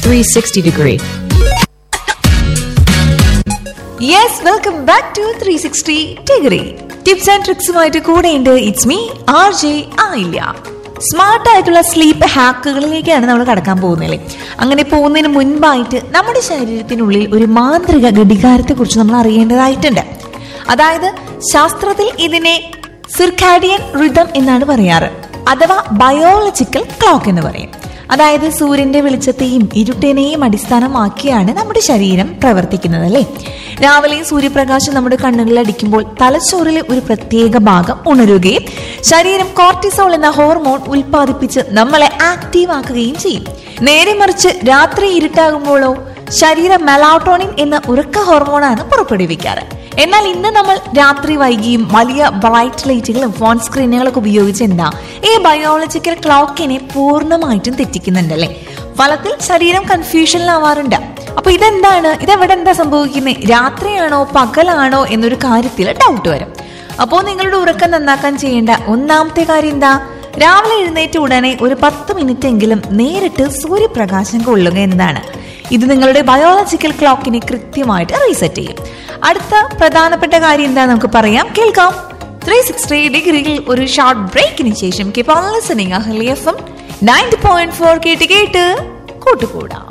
360 degree. Yes welcome back to three sixty degree tips and ട്രിക്സുമായിട്ട് കൂടെയുണ്ട് it's me R J ആയില്ല smart ആയിട്ടുള്ള sleep ഹാക്കുകളിലേക്കാണ് നമ്മൾ കടക്കാൻ പോകുന്നില്ലേ അങ്ങനെ പോകുന്നതിന് മുൻപായിട്ട് നമ്മുടെ ശരീരത്തിനുള്ളിൽ ഒരു മാന്ത്രിക ഘടികാരത്തെ കുറിച്ച് നമ്മൾ അറിയേണ്ടതായിട്ടുണ്ട് അതായത് ശാസ്ത്രത്തിൽ ഇതിനെ സിർക്കാഡിയൻ റിതം എന്നാണ് പറയാറ് അഥവാ ബയോളജിക്കൽ ക്ലോക്ക് എന്ന് പറയും അതായത് സൂര്യന്റെ വെളിച്ചത്തെയും ഇരുട്ടിനെയും അടിസ്ഥാനമാക്കിയാണ് നമ്മുടെ ശരീരം പ്രവർത്തിക്കുന്നത് അല്ലേ രാവിലെ സൂര്യപ്രകാശം നമ്മുടെ കണ്ണുകളിൽ അടിക്കുമ്പോൾ തലച്ചോറിലെ ഒരു പ്രത്യേക ഭാഗം ഉണരുകയും ശരീരം കോർട്ടിസോൾ എന്ന ഹോർമോൺ ഉൽപ്പാദിപ്പിച്ച് നമ്മളെ ആക്റ്റീവ് ആക്കുകയും ചെയ്യും നേരെ മറിച്ച് രാത്രി ഇരുട്ടാകുമ്പോഴോ ശരീരം മെലാട്ടോണിൻ എന്ന ഉറക്ക ഹോർമോണാണ് പുറപ്പെടുവിക്കാറ് എന്നാൽ ഇന്ന് നമ്മൾ രാത്രി വൈകിയും വലിയ ബ്രൈറ്റ് ലൈറ്റുകളും ഫോൺ സ്ക്രീനുകളൊക്കെ ഉപയോഗിച്ച് എന്താ ഈ ബയോളജിക്കൽ ക്ലോക്കിനെ പൂർണ്ണമായിട്ടും തെറ്റിക്കുന്നുണ്ടല്ലേ ഫലത്തിൽ ശരീരം കൺഫ്യൂഷനിലാവാറുണ്ട് അപ്പൊ ഇതെന്താണ് ഇതെവിടെ എന്താ സംഭവിക്കുന്നത് രാത്രിയാണോ പകലാണോ എന്നൊരു കാര്യത്തിൽ ഡൗട്ട് വരും അപ്പോൾ നിങ്ങളുടെ ഉറക്കം നന്നാക്കാൻ ചെയ്യേണ്ട ഒന്നാമത്തെ കാര്യം എന്താ രാവിലെ എഴുന്നേറ്റ ഉടനെ ഒരു പത്ത് മിനിറ്റ് എങ്കിലും നേരിട്ട് സൂര്യപ്രകാശം കൊള്ളുക എന്നതാണ് ഇത് നിങ്ങളുടെ ബയോളജിക്കൽ ക്ലോക്കിനെ കൃത്യമായിട്ട് റീസെറ്റ് ചെയ്യും അടുത്ത പ്രധാനപ്പെട്ട കാര്യം എന്താ നമുക്ക് പറയാം കേൾക്കാം ത്രീ സിക്സ്റ്റി ഡിഗ്രിയിൽ ഒരു ഷോർട്ട് ബ്രേക്കിന് ശേഷം കീപ് ഓൺ ലിസണിങ് അഹ്ലി F M ninety point four കേട്ട് കേട്ട് കൂട്ടുകൂടാം